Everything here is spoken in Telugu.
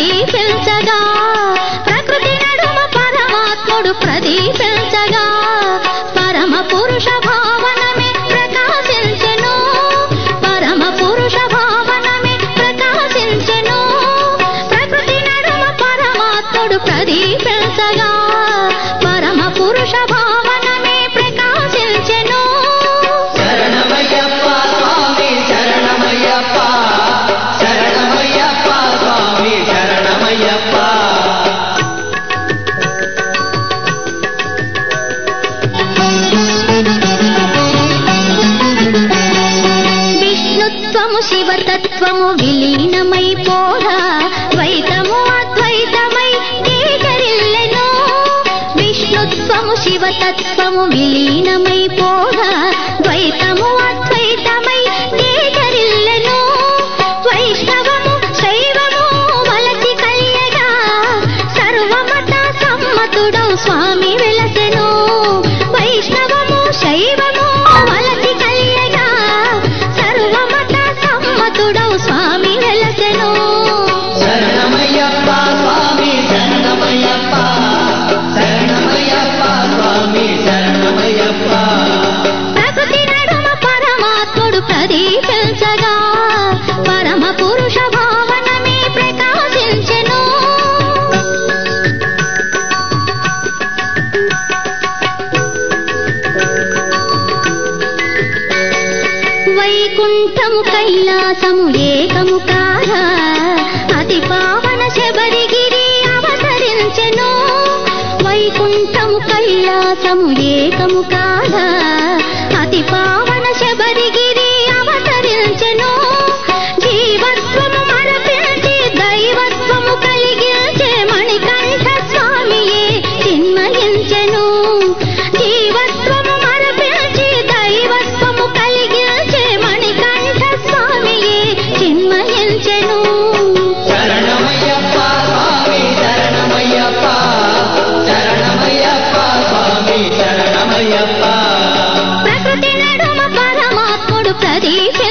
ప్రదీపించగా ప్రకృతి నడుమ పరమాత్ముడు ప్రదీపించగా పరమ పురుష భావనమే ప్రకాశించెను పరమ పురుష భావనమే ప్రకాశించెను ప్రకృతి నడుమ పరమాత్ముడు ప్రదీపించగా పరమ పురుష భావనమే ప్రకాశించెను శరణమయ్యప్ప స్వామి శరణమయ్యప్ప శరణమయ్యప్ప స్వామి శరణమయ్యప్ప విష్ణుత్వము శివతత్వము విలీనమైపోగా ద్వైతము అద్వైతమై ఏకరిల్లెను విష్ణుత్వము శివతత్వము విలీనమైపోగా ద్వైతము అద్వైతమై ఏకరిల్లెను వైష్ణవము శైవము వలసి కలియగా సర్వమత సమ్మతుడౌ స్వామి వెలసెను వైష్ణవము శైవము వలసి కలియగా సర్వమత సమ్మతుడౌ స్వామి వెలసెను శరణమయ్యప్ప స్వామి శరణమయ్యప్ప శరణమయ్యప్ప స్వామి శరణమయ్యప్ప ప్రకృతి నడుమ పరమాత్ముడు ప్రదీపించగా పరమ పురుష భావనమే ప్రకాశించెను వైకుంఠము కైలాసము ఏకము కాగా అతి పావన శబరిగిరి అవతరించెను వైకుంఠము కైలాసము ఏకము కాగా అతి పావన శబరిగిరి అవతరించెను జీవత్వము మరపించి దైవత్వము కలిగించే మణికంఠ స్వామియే చిన్మయించెను జీవత్వము మరపించి దైవత్వము కలిగించే మణికంఠ స్వామియే చిన్మయించెను శరణమయ్యప్ప స్వామి శరణమయ్యప్ప శరణమయ్యప్ప స్వామి శరణమయ్యప్ప ప్రకృతి నడుమ పరమాత్ముడు ప్రదీప